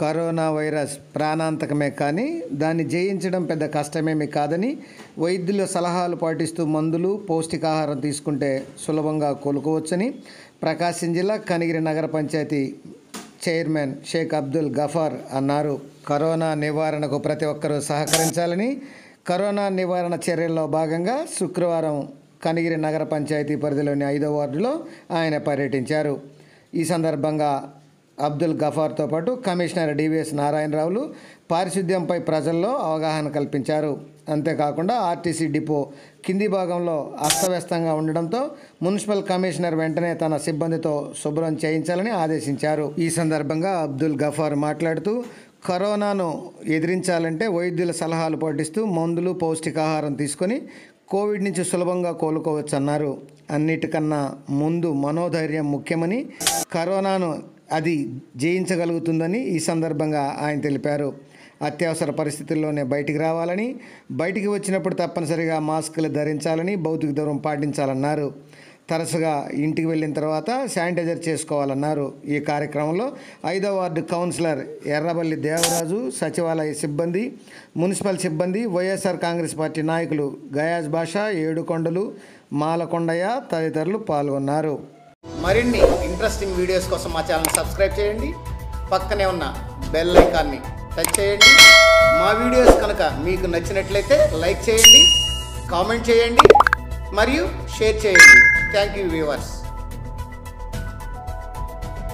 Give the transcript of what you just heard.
corona virus ప్రాణాంతకమే కానీ దాన్ని జయించడం పెద్ద కష్టమేమి కాదని వైద్యుల సలహాలు పాటిస్తూ మందులు పౌష్టికాహారం తీసుకుంటే సులభంగా కోలుకోవచ్చని ప్రకాశం జిల్లా కనిగిరి నగర పంచాయతీ చైర్మన్ షేక్ అబ్దుల్ గఫార్ అన్నారు కరోనా నివారణకు ప్రతి ఒక్కరూ సహకరించాలని కరోనా నివారణ చర్యల్లో భాగంగా శుక్రవారం కనిగిరి నగర పంచాయతీ పరిధిలోని ఐదో వార్డులో ఆయన పర్యటించారు ఈ సందర్భంగా అబ్దుల్ గఫార్తో పాటు కమిషనర్ డివిఎస్ నారాయణరావులు పారిశుద్ధ్యంపై ప్రజల్లో అవగాహన కల్పించారు అంతేకాకుండా ఆర్టీసీ డిపో కింది భాగంలో అస్తవ్యస్తంగా ఉండడంతో మున్సిపల్ కమిషనర్ వెంటనే తన సిబ్బందితో శుభ్రం చేయించాలని ఆదేశించారు ఈ సందర్భంగా అబ్దుల్ గఫార్ మాట్లాడుతూ కరోనాను ఎదిరించాలంటే వైద్యుల సలహాలు పాటిస్తూ మందులు పౌష్టికాహారం తీసుకొని కోవిడ్ నుంచి సులభంగా కోలుకోవచ్చు అన్నారు అన్నిటికన్నా ముందు మనోధైర్యం ముఖ్యమని కరోనాను అది జయించగలుగుతుందని ఈ సందర్భంగా ఆయన తెలిపారు అత్యవసర పరిస్థితుల్లోనే బయటికి రావాలని బయటికి వచ్చినప్పుడు తప్పనిసరిగా మాస్కులు ధరించాలని భౌతిక దూరం పాటించాలన్నారు తరచుగా ఇంటికి వెళ్ళిన తర్వాత శానిటైజర్ చేసుకోవాలన్నారు ఈ కార్యక్రమంలో ఐదో వార్డు కౌన్సిలర్ ఎర్రబల్లి దేవరాజు సచివాలయ సిబ్బంది మున్సిపల్ సిబ్బంది వైఎస్ఆర్ కాంగ్రెస్ పార్టీ నాయకులు గయాజ్ బాషా ఏడుకొండలు మాలకొండయ్య తదితరులు పాల్గొన్నారు మరిన్ని ఇంట్రెస్టింగ్ వీడియోస్ కోసం మా ఛానల్ సబ్స్క్రైబ్ చేయండి పక్కనే ఉన్న బెల్ ఐకాన్ని టచ్ చేయండి మా వీడియోస్ కనుక మీకు నచ్చినట్లయితే లైక్ చేయండి కామెంట్ చేయండి మరియు షేర్ చేయండి థ్యాంక్ యూ వ్యూవర్స్